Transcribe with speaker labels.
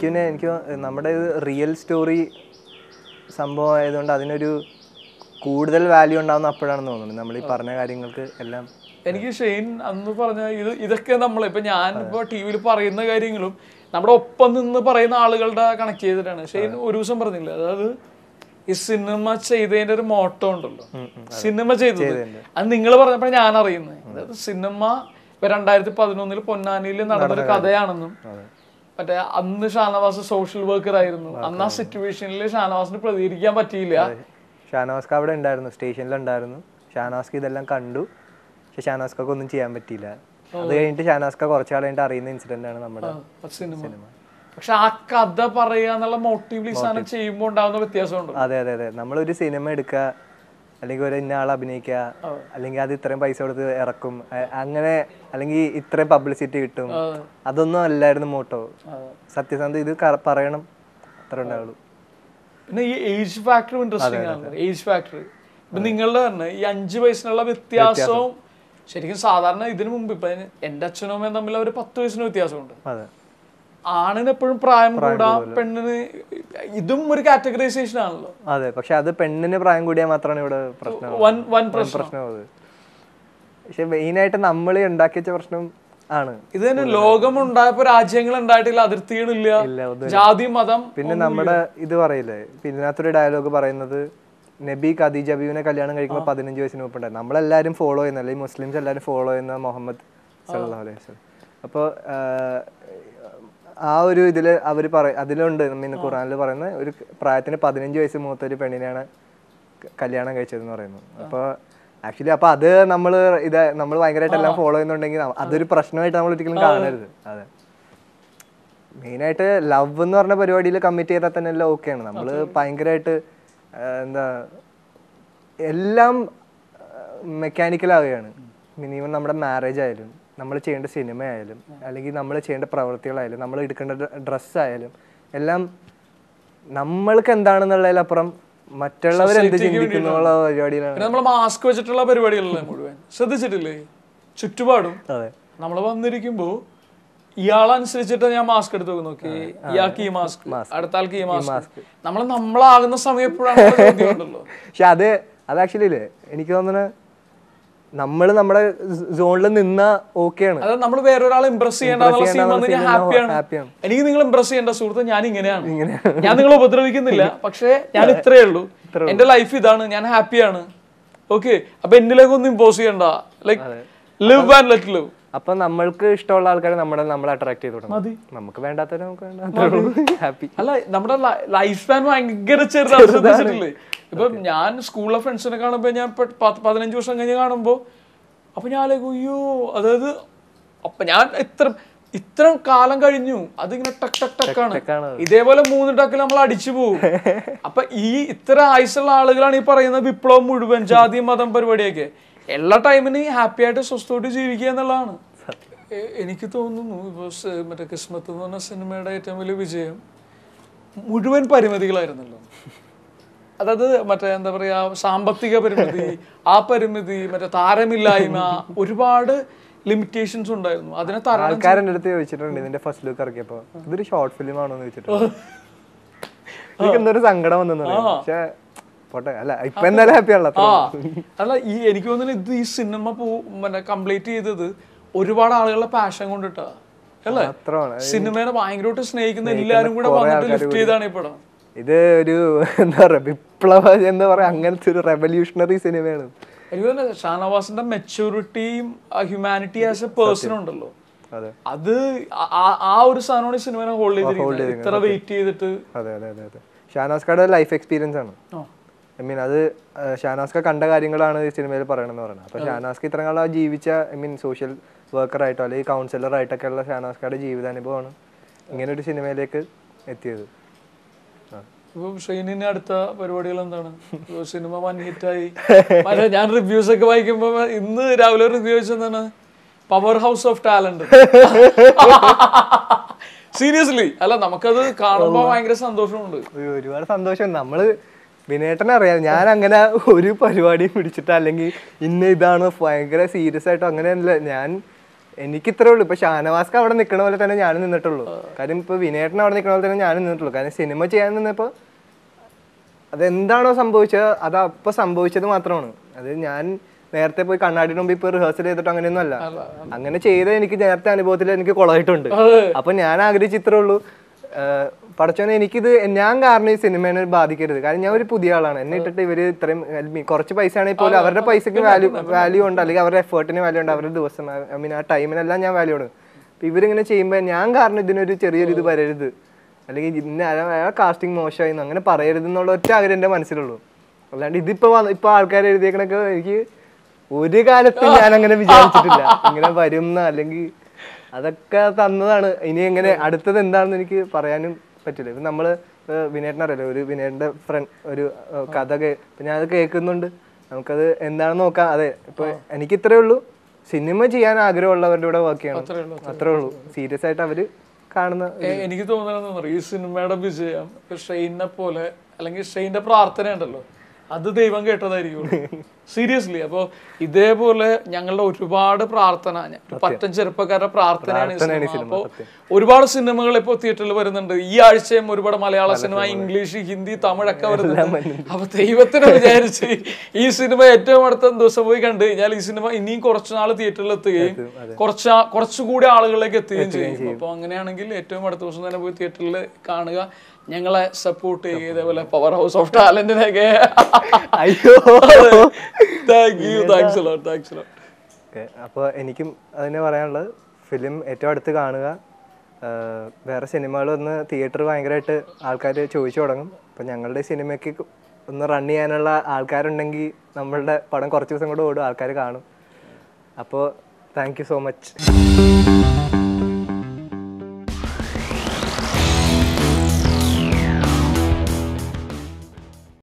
Speaker 1: എനിക്ക് പിന്നെ എനിക്ക് നമ്മുടെ റിയൽ സ്റ്റോറി സംഭവം ആയതുകൊണ്ട് അതിനൊരു കൂടുതൽ വാല്യൂ ഉണ്ടാവുന്ന അപ്പോഴാണെന്ന് തോന്നുന്നത് നമ്മൾ ഈ പറഞ്ഞ കാര്യങ്ങൾക്ക് എല്ലാം
Speaker 2: എനിക്ക് ഷെയ്ൻ അന്ന് പറഞ്ഞ ഇത് ഇതൊക്കെ നമ്മൾ ഇപ്പൊ ഞാൻ ഇപ്പൊ ടി വിയിൽ പറയുന്ന കാര്യങ്ങളും നമ്മുടെ ഒപ്പം നിന്ന് പറയുന്ന ആളുകളുടെ കണക്ട് ചെയ്തിട്ടാണ് ഷെയ്ൻ ഒരു ദിവസം പറഞ്ഞില്ല അതായത് ഈ സിനിമ ചെയ്തതിന്റെ ഒരു മോട്ടോ ഉണ്ടല്ലോ സിനിമ ചെയ്തത് അത് നിങ്ങൾ പറഞ്ഞപ്പോഴാണ് ഞാൻ അറിയുന്നത് അതായത് സിനിമ ഇപ്പൊ രണ്ടായിരത്തി പതിനൊന്നിൽ പൊന്നാനിയിൽ നടന്നൊരു കഥയാണെന്നും മറ്റേ അന്ന് ഷാനവാസ് സോഷ്യൽ വർക്കർ ആയിരുന്നു അന്ന് ആ സിറ്റുവേഷനിൽ ഷാനവാസിന് പ്രതികരിക്കാൻ പറ്റിയില്ല
Speaker 1: ഷാനവാസ്ക അവിടെ ഉണ്ടായിരുന്നു സ്റ്റേഷനിലുണ്ടായിരുന്നു ഷാനവാസ്ക ഇതെല്ലാം കണ്ടു പക്ഷെ ഷാനവാസ്കൊക്കെ ഒന്നും ചെയ്യാൻ പറ്റിയില്ല അത് കഴിഞ്ഞിട്ട് ഷാനവാസ്ക കുറച്ചാൾ കഴിഞ്ഞിട്ട് അറിയുന്ന ഇൻസിഡന്റ് ആണ് നമ്മുടെ
Speaker 2: ആ സിനിമ പക്ഷെ ആ കഥ പറയുക എന്നുള്ള മോട്ടീവ് ഈ സാധനം ചെയ്യുമ്പോൾ ഉണ്ടാവുന്ന വ്യത്യാസമുണ്ട്
Speaker 1: അതെ അതെ അതെ നമ്മളൊരു സിനിമ എടുക്കുക അല്ലെങ്കിൽ ഒരു ഇന്ന ആൾ അഭിനയിക്കുക അല്ലെങ്കിൽ അത് ഇത്രയും പൈസ കൊടുത്ത് ഇറക്കും അ- അങ്ങനെ അല്ലെങ്കിൽ ഇത്രയും പബ്ലിസിറ്റി കിട്ടും അതൊന്നും അല്ലായിരുന്നു മോട്ടോ സത്യസന്ധ ഇത് ക- പറയണം അത്ര ഉണ്ടാവുള്ളൂ
Speaker 2: പിന്നെ ഈ ഏജ് ഫാക്ടർ ഇൻട്രസ്റ്റിംഗ് ആണ് ഏജ് ഫാക്ടർ ഇപ്പൊ നിങ്ങളുടെ തന്നെ ഈ അഞ്ച് വയസ്സിനുള്ള വ്യത്യാസവും ശരിക്കും സാധാരണ ഇതിനു മുമ്പ് ഇപ്പൊ എന്റെ അച്ഛനും അമ്മയും തമ്മിൽ ഒരു പത്ത് വയസ്സിന് വ്യത്യാസമുണ്ട്
Speaker 1: അതെ
Speaker 2: ആണിന് എപ്പോഴും പ്രായം കൂടാം പെണ്ണിന് ഇതും ഒരു കാറ്റഗറൈസേഷൻ ആണല്ലോ
Speaker 1: അതെ പക്ഷെ അത് പെണ്ണിന് പ്രായം കൂടിയാൽ മാത്രമാണ് ഇവിടെ പ്രശ്നം
Speaker 2: വൻ വൻ പ്രശ്നം
Speaker 1: പ്രശ്നം അത് പക്ഷെ മെയിനായിട്ട് നമ്മൾ ഉണ്ടാക്കി വെച്ച പ്രശ്നം ആണ്
Speaker 2: ഇത് തന്നെ ലോകം ഉണ്ടായപ്പോ രാജ്യങ്ങൾ ഉണ്ടായിട്ടില്ല അതിർത്തികളില്ല
Speaker 1: ഇല്ല ഒന്നും
Speaker 2: ജാതി മതം
Speaker 1: പിന്നെ നമ്മുടെ ഇത് പറയില്ലേ പിന്നെ ഇതിനകത്തൊരു ഡയലോഗ് പറയുന്നത് നബി ഖദീജ ബീവിനെ കല്യാണം കഴിക്കുമ്പോൾ പതിനഞ്ച് വയസ്സിന് മുമ്പ് ഉണ്ടായി നമ്മളെല്ലാവരും ഫോളോ ചെയ്യുന്ന അല്ലെങ്കിൽ മുസ്ലിംസ് എല്ലാവരും ഫോളോ ചെയ്യുന്ന മുഹമ്മദ് സല്ലല്ലാഹു അലൈഹി വസല്ലം അപ്പോൾ ആ ഒരു ഇതിൽ അവർ പറ അതിലുണ്ട് പിന്നെ ഖുറാനിൽ പറയുന്ന ഒരു പ്രായത്തിന് പതിനഞ്ച് വയസ്സ് മൂത്ത ഒരു പെണ്ണിനെയാണ് ക- കല്യാണം കഴിച്ചതെന്ന് പറയുന്നു അപ്പോൾ ആക്ച്വലി അപ്പോൾ അത് നമ്മൾ ഇത് നമ്മൾ ഭയങ്കരമായിട്ട് എല്ലാം ഫോളോ ചെയ്യുന്നുണ്ടെങ്കിൽ ന- അതൊരു പ്രശ്നമായിട്ട് നമ്മൾ ഒരിക്കലും കാണരുത് അതെ മെയിനായിട്ട് ലവ് എന്ന് പറഞ്ഞ പരിപാടിയിൽ കമ്മിറ്റ് ചെയ്താൽ തന്നെ എല്ലാം ഓക്കെയാണ് നമ്മൾ ഭയങ്കരമായിട്ട് എന്താ എല്ലാം മെക്കാനിക്കൽ ആവുകയാണ് മിനിമം നമ്മുടെ മാരേജ് ആയാലും നമ്മൾ ചെയ്യേണ്ട സിനിമ ആയാലും അല്ലെങ്കിൽ നമ്മൾ ചെയ്യേണ്ട പ്രവൃത്തികളായാലും നമ്മൾ എടുക്കേണ്ട ഡ്രസ്സ് ആയാലും എല്ലാം നമ്മൾക്ക് എന്താണെന്നുള്ളതിലപ്പുറം മറ്റുള്ളവർ എന്ത് ചിന്തിക്കുന്നു എന്നുള്ള പരിപാടിയിലാണ്
Speaker 2: പിന്നെ നമ്മൾ മാസ്ക് വെച്ചിട്ടുള്ള പരിപാടികളല്ലേ മുഴുവൻ ശ്രദ്ധിച്ചിട്ടില്ലേ ചുറ്റുപാടും
Speaker 1: അതെ
Speaker 2: നമ്മൾ വന്നിരിക്കുമ്പോ ഇയാളനുസരിച്ചിട്ട് ഞാൻ മാസ്ക് എടുത്ത് നോക്കി നോക്കി ഇയാൾക്ക് ഈ മാസ്ക് അടുത്ത ആൾക്ക് ഈ മാസ്ക് നമ്മൾ നമ്മളാകുന്ന സമയം എപ്പോഴാണ് ചോദ്യം ഉണ്ടല്ലോ
Speaker 1: പക്ഷെ അത് അത് ആക്ച്വലി ഇല്ലേ എനിക്ക് തോന്നുന്നത് നമ്മൾ നമ്മുടെ സോണിൽ നിന്ന ഓക്കെയാണ്
Speaker 2: അതായത് നമ്മൾ വേറൊരാളെ ഇംപ്രസ് ചെയ്യേണ്ട സീൻ വന്ന് ഞാൻ ഹാപ്പിയാണ്
Speaker 1: ഹാപ്പിയാണ്
Speaker 2: എനിക്ക് നിങ്ങൾ ഇംപ്രസ് ചെയ്യേണ്ട സുഹൃത്ത് ഞാൻ ഇങ്ങനെയാണ് ഞാൻ നിങ്ങളെ ഉപദ്രവിക്കുന്നില്ല പക്ഷേ ഞാൻ ഇത്രേ ഉള്ളൂ എന്റെ ലൈഫ് ഇതാണ് ഞാൻ ഹാപ്പിയാണ് ഓക്കെ അപ്പൊ എന്നിലേക്ക് ഒന്നും ഇമ്പോസ് ചെയ്യണ്ട like live and let live
Speaker 1: അപ്പൊ നമ്മൾക്ക് ഇഷ്ടമുള്ള ആൾക്കാരെ നമ്മുടെ നമ്മളെ അട്രാക്ട് ചെയ്ത്
Speaker 2: മതി.
Speaker 1: തുടങ്ങും നമുക്ക് വേണ്ടാത്തവരെ നമുക്ക് വേണ്ട ഹാപ്പി
Speaker 2: അല്ല നമ്മുടെ ലൈഫ് സ്പാൻ ഭയങ്കര ചെറുതാണ് ശ്രദ്ധിച്ചിട്ടില്ലേ ഇപ്പൊ ഞാൻ സ്കൂളിലെ ഫ്രണ്ട്സിനെ കാണുമ്പോ ഞാൻ ഇപ്പൊ പത്ത് പതിനഞ്ച് വർഷം കഴിഞ്ഞ് കാണുമ്പോ അപ്പൊ ഞാൻ ആലോചിക്കും, അയ്യോ അതായത് അപ്പൊ ഞാൻ ഇത്ര ഇത്ര കാലം കഴിഞ്ഞു അതിങ്ങനെ ടക്ക് ടക്ക് ടക്കാണ്
Speaker 1: ടക്കാണ്
Speaker 2: ഇതേപോലെ മൂന്ന് ടക്കിൽ നമ്മൾ അടിച്ചു പോകും അപ്പൊ ഈ ഇത്ര ആയുസുള്ള ആളുകളാണ് ഈ പറയുന്ന വിപ്ലവം മുഴുവൻ ജാതി മതം പരിപാടിയൊക്കെ എല്ലാ ടൈമിന് ഹാപ്പി ആയിട്ട് സ്വസ്ഥമായിട്ട് ജീവിക്കുക എന്നുള്ളതാണ് എ- എനിക്ക് തോന്നുന്നു ഇപ്പൊ സ് മറ്റേ കിസ്മത്ത് എന്ന് പറഞ്ഞ സിനിമയുടെ ഏറ്റവും വലിയ വിജയം മുഴുവൻ പരിമിതികളായിരുന്നല്ലോ അതായത് മറ്റേ എന്താ പറയാ സാമ്പത്തിക പരിമിതി ആ പരിമിതി മറ്റേ താരമില്ലായ്മ ഒരുപാട് ലിമിറ്റേഷൻസ് ഉണ്ടായിരുന്നു അതിനെ തരണം
Speaker 1: ആൾക്കാരെന്റെ അടുത്ത് ചോദിച്ചിട്ടുണ്ട് ഇതിന്റെ ഫസ്റ്റ് ലുക്ക് ഇറക്കിയപ്പോ ഇതൊരു ഷോർട്ട് ഫിലിം ആണോ എന്ന് ചോദിച്ചിട്ടുണ്ട് എനിക്ക് എന്തൊരു സങ്കടം വന്നു പക്ഷെ പോട്ടെ അല്ല ഇപ്പൊ എന്തായാലും ഹാപ്പി ആണല്ലോ
Speaker 2: ആ
Speaker 1: അത്രേ ഉള്ളൂ.
Speaker 2: അല്ല ഈ എനിക്ക് തോന്നുന്നു ഇത് ഈ സിനിമ പോ മറ്റേ കംപ്ലീറ്റ് ചെയ്തത് ഒരുപാട് ആളുകളുടെ പാഷൻ കൊണ്ടിട്ടാ അല്ലേ
Speaker 1: മാത്രമാണ്
Speaker 2: സിനിമേനെ ഭയങ്കരമായിട്ട് സ്നേഹിക്കുന്ന എല്ലാരും കൂടെ വന്നിട്ട് ലിഫ്റ്റ് ചെയ്താണ് ഈ പടം
Speaker 1: ഇത് ഒരു എന്താ പറയാ വിപ്ലവ എന്താ പറയാ അങ്ങനത്തെ ഒരു റെവല്യൂഷണറി സിനിമയാണ്
Speaker 2: എനിക്ക് തോന്നുന്നു ഷാനവാസിന്റെ മെച്ചൂരിറ്റിയും ഹ്യൂമാനിറ്റി ആസ് എ പേഴ്സൺ ഉണ്ടല്ലോ
Speaker 1: അതെ
Speaker 2: അത് ആ- ആ- ആ ഒരു സാധനമാണ് ഈ സിനിമനെ ഹോൾഡ് ചെയ്തിരിക്കുന്നത് ഇത്ര വെയിറ്റ് ചെയ്തിട്ട്
Speaker 1: അതെ അതെ അതെ അതെ ഷാനാസ് ഖായുടെ ലൈഫ് എക്സ്പീരിയൻസ് ആണ്
Speaker 2: ആ.
Speaker 1: ഐ മീൻ അത് ഷാനാസ്ക കണ്ട കാര്യങ്ങളാണ് ഈ സിനിമയിൽ പറയണമെന്ന് പറയുന്നത് അപ്പോൾ ഷാനാസ്ക ഇത്ര കാലം ജീവിച്ച ഐ മീൻ സോഷ്യൽ വർക്കറായിട്ടോ അല്ലെങ്കിൽ കൗൺസിലർ ആയിട്ടൊക്കെ ഉള്ള ഷാനാസ്കയുടെ ജീവിതാനുഭവമാണ് ഇങ്ങനെ ഒരു സിനിമയിലേക്ക് എത്തിയത് ആ.
Speaker 2: ഇപ്പൊ ഷെയ്നിന്റെ അടുത്ത പരിപാടികൾ എന്താണ് ഇപ്പൊ സിനിമ വൻ ഹിറ്റായി മറ്റേ ഞാൻ റിവ്യൂസ് ഒക്കെ വായിക്കുമ്പോ ഇന്ന് രാവിലെ റിവ്യൂ വെച്ചെന്താണ് power house of talent seriously അല്ല നമുക്കത് കാണുമ്പോ ഭയങ്കര സന്തോഷമുണ്ട്
Speaker 1: ഒരു- ഒരുപാട് സന്തോഷം നമ്മള് വിനേട്ടനെ അറിയാം ഞാൻ അങ്ങനെ ഒരു പരിപാടിയും പിടിച്ചിട്ട് അല്ലെങ്കിൽ ഇന്ന ഇതാണ് ഭയങ്കര സീരിയസ് ആയിട്ടോ അങ്ങനെയല്ല ഞാൻ എനിക്ക് ഇത്രേ ഉള്ളൂ ഇപ്പൊ ഷാനവാസ്ക്ക് അവിടെ നിൽക്കണ പോലെ തന്നെ ഞാനും നിന്നിട്ടുള്ളൂ കാര്യം ഇപ്പൊ വിനേട്ടൻ അവിടെ നിൽക്കണ പോലെ തന്നെ ഞാനും നിന്നിട്ടുള്ളൂ കാരണം സിനിമ ചെയ്യാൻ നിന്നപ്പോ അതെന്താണോ സംഭവിച്ചത് അത് അപ്പൊ സംഭവിച്ചത് മാത്രമാണ് അത് ഞാൻ നേരത്തെ പോയി കണ്ണാടിയുടെ മുമ്പ് ഇപ്പൊ റിഹേഴ്സൽ ചെയ്തിട്ട് അങ്ങനെയൊന്നും അല്ല അങ്ങനെ ചെയ്ത എനിക്ക് നേരത്തെ അനുഭവത്തിൽ എനിക്ക് കൊളായിട്ടുണ്ട് അപ്പൊ ഞാൻ ആഗ്രഹിച്ച ഇത്രേ ഉള്ളൂ ആഹ് പടച്ചോനെ എനിക്കിത് ഞാൻ കാരണം ഈ സിനിമേനെ ബാധിക്കരുത് കാരണം ഞാൻ ഒരു പുതിയ ആളാണ് എന്നെ ഇട്ടിട്ട് ഇവര് ഇത്രയും help me- കുറച്ച് പൈസ ആണെങ്കിൽ പോലും അവരുടെ പൈസക്ക് വാല്യൂ വാല്യൂ ഉണ്ട് അല്ലെങ്കിൽ അവരുടെ എഫേർട്ടിന് വാല്യൂ ഉണ്ട് അവരുടെ ദിവസം ഐ മീൻ ആ ടൈമിനെല്ലാം ഞാൻ വാല്യൂ ഉണ്ട് അപ്പൊ ഇവരിങ്ങനെ ചെയ്യുമ്പോൾ ഞാൻ കാരണം ഇതിനൊരു ചെറിയൊരു ഇത് വരരുത് അല്ലെങ്കിൽ ഇന്ന അയാൾ കാസ്റ്റിംഗ് മോശമായി അങ്ങനെ പറയരുത് എന്നുള്ള ഒറ്റ ആഗ്രഹം എൻ്റെ മനസ്സിലുള്ളൂ അല്ലാണ്ട് ഇതിപ്പോ വന്ന് ഇപ്പൊ ആൾക്കാർ എഴുതിയേക്കണൊക്കെ എനിക്ക് ഒരു കാലത്തും ഞാൻ അങ്ങനെ വിചാരിച്ചിട്ടില്ല ഇങ്ങനെ വരുന്ന അല്ലെങ്കിൽ അതൊക്കെ തന്നതാണ് ഇനി എങ്ങനെ അടുത്തത് എന്താണെന്ന് എനിക്ക് പറയാനും പറ്റില്ല ഇപ്പൊ നമ്മള് വിനേട്ടനറിയല്ലോ ഒരു വിനേട്ടന്റെ ഫ്രണ്ട് ഒരു ഏഹ്, കഥ കേ- ഇപ്പൊ ഞാൻ അത് കേൾക്കുന്നുണ്ട് നമുക്കത് എന്താണെന്ന് നോക്കാം അതെ ഇപ്പൊ എനിക്ക് ഇത്രേ ഉള്ളൂ സിനിമ ചെയ്യാൻ ആഗ്രഹമുള്ളവരുടെ കൂടെ വർക്ക് ചെയ്യണം അത്രേ ഉള്ളൂ സീരിയസ് ആയിട്ട് അവര് കാണുന്ന
Speaker 2: എ- എനിക്ക് തോന്നുന്നത് ഈ സിനിമയുടെ വിജയം ഇപ്പൊ ഷെയ്നെ പോലെ അല്ലെങ്കിൽ ഷെയ്ന്റെ പ്രാർത്ഥന ഉണ്ടല്ലോ അത് ദൈവം കേട്ടതായിരിക്കും സീരിയസ്ലി അപ്പൊ ഇതേപോലെ ഞങ്ങളുടെ ഒരുപാട് പ്രാർത്ഥന ഞ- ഒരു പറ്റം ചെറുപ്പക്കാരുടെ പ്രാർത്ഥനയാണ് ഈ സിനിമ അപ്പോ ഒരുപാട് സിനിമകൾ ഇപ്പോൾ തിയേറ്ററിൽ വരുന്നുണ്ട് ഈ ആഴ്ചയും ഒരുപാട് മലയാള സിനിമ ഇംഗ്ലീഷ് ഹിന്ദി തമിഴൊക്കെ വരുന്നുണ്ട് അപ്പൊ ദൈവത്തിനെ വിചാരിച്ച് ഈ സിനിമ ഏറ്റവും അടുത്ത ദിവസം പോയി കണ്ടു കഴിഞ്ഞാൽ ഈ സിനിമ ഇനിയും കുറച്ചു നാൾ തിയേറ്ററിൽ എത്തുകയും കുറച്ച് ആ- കുറച്ചുകൂടി ആളുകളിലേക്ക് എത്തുകയും ചെയ്യും അപ്പൊ അങ്ങനെയാണെങ്കിൽ ഏറ്റവും അടുത്ത ദിവസം തന്നെ പോയി തിയേറ്ററിൽ കാണുക ഞങ്ങളെ സപ്പോർട്ട് ചെയ്യുക ഇതേപോലെ പവർ ഹൗസ് ഓഫ് ടാലന്റിനൊക്കെ
Speaker 1: അയ്യോ
Speaker 2: താങ്ക് യു താങ്ക്സ് താങ്ക്സ്
Speaker 1: അപ്പോൾ എനിക്കും അതിനെ പറയാനുള്ളത് ഫിലിം ഏറ്റവും അടുത്ത് കാണുക ആഹ് വേറെ സിനിമകൾ ഒന്ന് തിയേറ്റർ ഭയങ്കരമായിട്ട് ആൾക്കാർ ചോദിച്ചു തുടങ്ങും അപ്പം ഞങ്ങളുടെ സിനിമയ്ക്ക് ഒന്ന് റൺ ചെയ്യാനുള്ള ആൾക്കാരുണ്ടെങ്കിൽ നമ്മളുടെ പടം കുറച്ച് ദിവസം കൂടെ ഓടും ആൾക്കാർ കാണും അപ്പോൾ താങ്ക് യു സോ മച്ച്